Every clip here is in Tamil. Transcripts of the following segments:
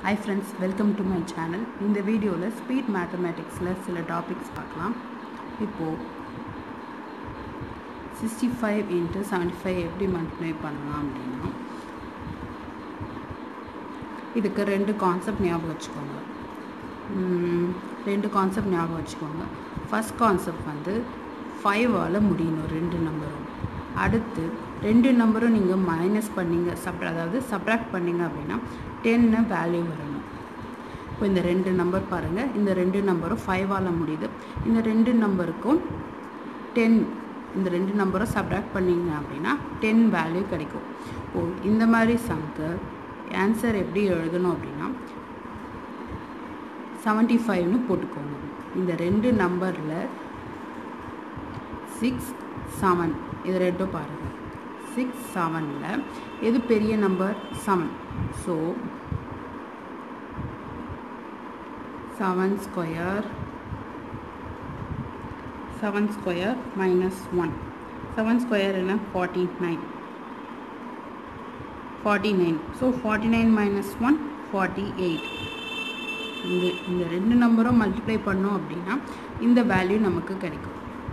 hi friends welcome to my channel இந்த வீடியோவில் ஸ்பீட் மேத்தமேட்டிக்ஸில் சில டாபிக்ஸ் பார்க்கலாம் இப்போது sixty five into seventy five எப்படி மல்டிப்ளை பண்ணலாம் அப்படின்னா இதுக்கு ரெண்டு கான்செப்ட் ஞாபகம் வச்சுக்கோங்க ம், ரெண்டு கான்செப்ட் ஞாபகம் வச்சுக்கோங்க ஃபஸ்ட் கான்செப்ட் வந்து ஃபைவால் முடியணும் ரெண்டு நம்பரும் அடுத்து ரெண்டு நம்பரும் நீங்கள் மைனஸ் பண்ணீங்க சப் அதாவது சப்ராக்ட் பண்ணீங்க அப்படின்னா டென்னு வேல்யூ வரணும் இப்போ இந்த ரெண்டு நம்பர் பாருங்கள் இந்த ரெண்டு நம்பரும் ஃபைவால் முடியுது இந்த ரெண்டு நம்பருக்கும் டென் இந்த ரெண்டு நம்பரும் சப்ராக்ட் பண்ணீங்க அப்படின்னா டென் வேல்யூ கிடைக்கும் ஓ இந்த மாதிரி சம்க்கு ஆன்சர் எப்படி எழுதணும் அப்படின்னா செவன்ட்டி ஃபைவ்னு போட்டுக்கோங்க இந்த ரெண்டு நம்பரில் சிக்ஸ் செவன் இது ரெண்டும் பாருங்கள் சிக்ஸ் செவனில் எது பெரிய number seven so seven square seven square minus one seven square என்ன forty nine forty nine so forty nine minus one forty eight இந்த இந்த ரெண்டு நம்பரும் மல்டிப்ளை பண்ணோம் அப்படின்னா இந்த வேல்யூ நமக்கு கிடைக்கும்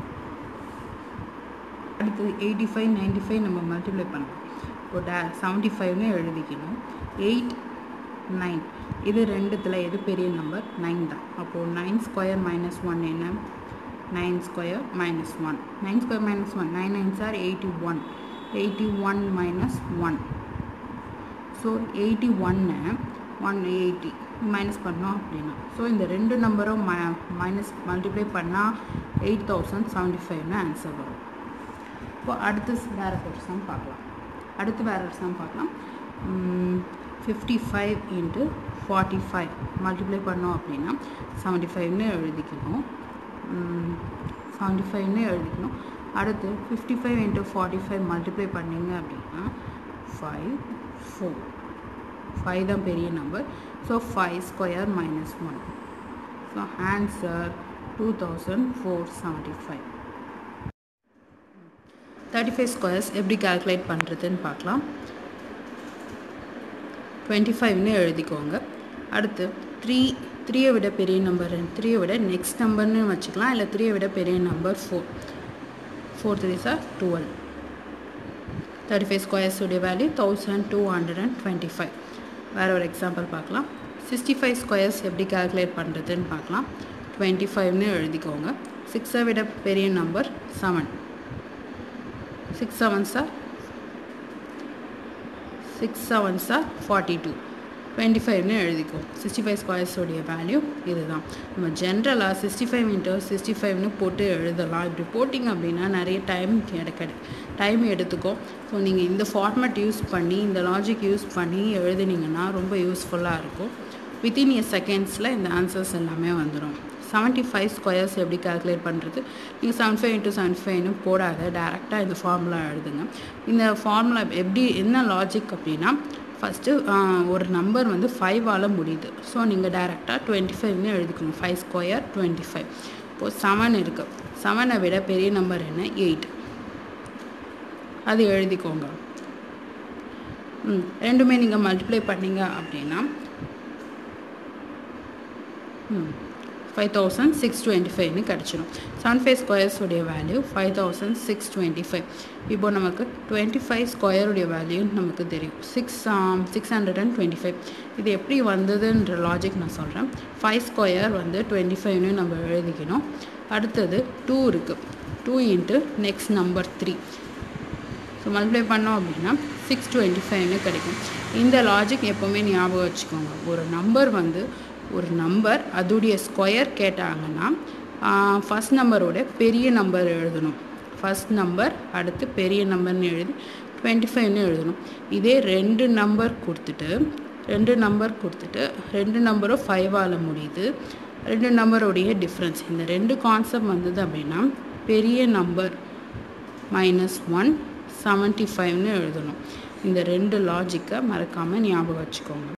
அடுத்தது எயிட்டி ஃபைவ் நைன்டி ஃபைவ் நம்ம மல்டிப்ளை பண்ணலாம் இப்போ டே செவன்ட்டி ஃபைவ்னு எழுதிக்கணும் எயிட் நைன் இது ரெண்டுத்தில் எது பெரிய நம்பர் நைன் தான் அப்போது நைன் ஸ்கொயர் மைனஸ் ஒன் என்ன nine square minus one nine square minus one nine nine are eighty one eighty one minus one so eighty ஒன்று ஒன் எயிட்டி மைனஸ் பண்ணோம் அப்படின்னா ஸோ இந்த ரெண்டு நம்பரும் ம மைனஸ் மல்டிப்ளை பண்ணால் எயிட் தௌசண்ட் செவன்ட்டி ஃபைவ்னு ஆன்சர் வரும் இப்போ அடுத்து வேறு ஒரு சம் பார்க்கலாம் அடுத்து வேறு ஒரு சம் பார்க்கலாம் fifty five into forty five multiply பண்ணோம் அப்படின்னா செவன்ட்டி ஃபைவ்னு எழுதிக்கணும் செவன்ட்டி ஃபைவ்னு எழுதிக்கணும் அடுத்து fifty five into forty five multiply பண்ணிங்க அப்படின்னா ஃபைவ் ஃபோர் ஃபைவ் தான் பெரிய number so five square minus one so answer two thousand four seventy five thirty five squares எப்படி கால்குலேட் பண்ணுறதுன்னு பார்க்கலாம் டுவெண்ட்டி ஃபைவ்னு எழுதிக்கோங்க அடுத்து த்ரீ த்ரீயை விட பெரிய நம்பர் த்ரீயை விட நெக்ஸ்ட் நம்பர்னு வச்சுக்கலாம் இல்லை த்ரீயை விட பெரிய number four four three are twelve thirty five ஸ்கொயர்ஸுடைய value thousand two hundred and twenty five வேறு ஒரு எக்ஸாம்பிள் பார்க்கலாம் சிக்ஸ்டி ஃபைவ் ஸ்கொயர்ஸ் எப்படி கால்குலேட் பண்ணுறதுன்னு பார்க்கலாம் டுவெண்ட்டி ஃபைவ்னு எழுதிக்கோங்க சிக்ஸை விட பெரிய number seven six seven are six seven are forty two twenty ஃபைவ்னு எழுதிக்கோ சிக்ஸ்டி ஃபைவ் ஸ்கொயர்ஸோடைய வேல்யூ இதுதான் நம்ம ஜென்ரலாக சிக்ஸ்டி ஃபைவ் இன்ட்டு சிக்ஸ்டி ஃபைவ்னு போட்டு எழுதலாம் இப்படி போட்டிங்க அப்படின்னா நிறைய டைம் கிடைக்கடி டைம் எடுத்துக்கும் ஸோ நீங்கள் இந்த ஃபார்மேட் யூஸ் பண்ணி இந்த லாஜிக் யூஸ் பண்ணி எழுதுனீங்கன்னா ரொம்ப யூஸ்ஃபுல்லாக இருக்கும் வித்தின் இயர் செகண்ட்ஸில் இந்த ஆன்சர்ஸ் எல்லாமே வந்துடும் செவன்ட்டி ஃபைவ் ஸ்கொயர்ஸ் எப்படி கால்குலேட் பண்ணுறது நீங்கள் செவன் ஃபைவ் இன்ட்டு செவன் ஃபைவ்னு போடாத டேரெக்டாக இந்த ஃபார்முலா எழுதுங்க இந்த ஃபார்முலா எப்படி என்ன லாஜிக் அப்படின்னா ஃபஸ்ட்டு ஒரு நம்பர் வந்து ஃபைவால் முடியுது ஸோ நீங்கள் டேரெக்டாக டுவெண்ட்டி ஃபைவ்னு எழுதிக்கணும் ஃபைவ் ஸ்கொயர் டுவெண்ட்டி ஃபைவ் இப்போது செவன் இருக்குது செவனை விட பெரிய நம்பர் என்ன எயிட் அது எழுதிக்கோங்க ம் ரெண்டுமே நீங்கள் மல்டிப்ளை பண்ணீங்க அப்படின்னா ம் ஃபைவ் தௌசண்ட் சிக்ஸ் டுவெண்ட்டி ஃபைவ்னு கிடச்சிடும் செவன் ஃபைவ் ஸ்கொயர்ஸுடைய value five thousand six twenty five இப்போ நமக்கு டுவெண்ட்டி ஃபைவ் ஸ்கொயருடைய வேல்யூ நமக்கு தெரியும் six six hundred and twenty five இது எப்படி வந்ததுன்ற லாஜிக் நான் சொல்கிறேன் ஃபைவ் ஸ்கொயர் வந்து டுவெண்ட்டி ஃபைவ்னு நம்ம எழுதிக்கணும் அடுத்தது டூ இருக்குது two into next number three so multiply பண்ணோம் அப்படின்னா சிக்ஸ் டுவெண்ட்டி ஃபைவ்னு கிடைக்கும் இந்த லாஜிக் எப்போவுமே ஞாபகம் வச்சுக்கோங்க ஒரு நம்பர் வந்து ஒரு நம்பர் அதோடைய ஸ்கொயர் கேட்டாங்கன்னா ஃபஸ்ட் நம்பரோட பெரிய நம்பர் எழுதணும் ஃபஸ்ட் நம்பர் அடுத்து பெரிய நம்பர்னு எழுதி டுவெண்ட்டி ஃபைவ்னு எழுதணும் இதே ரெண்டு நம்பர் கொடுத்துட்டு ரெண்டு நம்பர் கொடுத்துட்டு ரெண்டு நம்பரும் ஃபைவால் முடியுது ரெண்டு நம்பருடைய டிஃப்ரென்ஸ் இந்த ரெண்டு கான்செப்ட் வந்தது அப்படின்னா பெரிய நம்பர் மைனஸ் ஒன் செவன்ட்டி ஃபைவ்னு எழுதணும் இந்த ரெண்டு லாஜிக்கை மறக்காமல் ஞாபகம் வச்சுக்கோங்க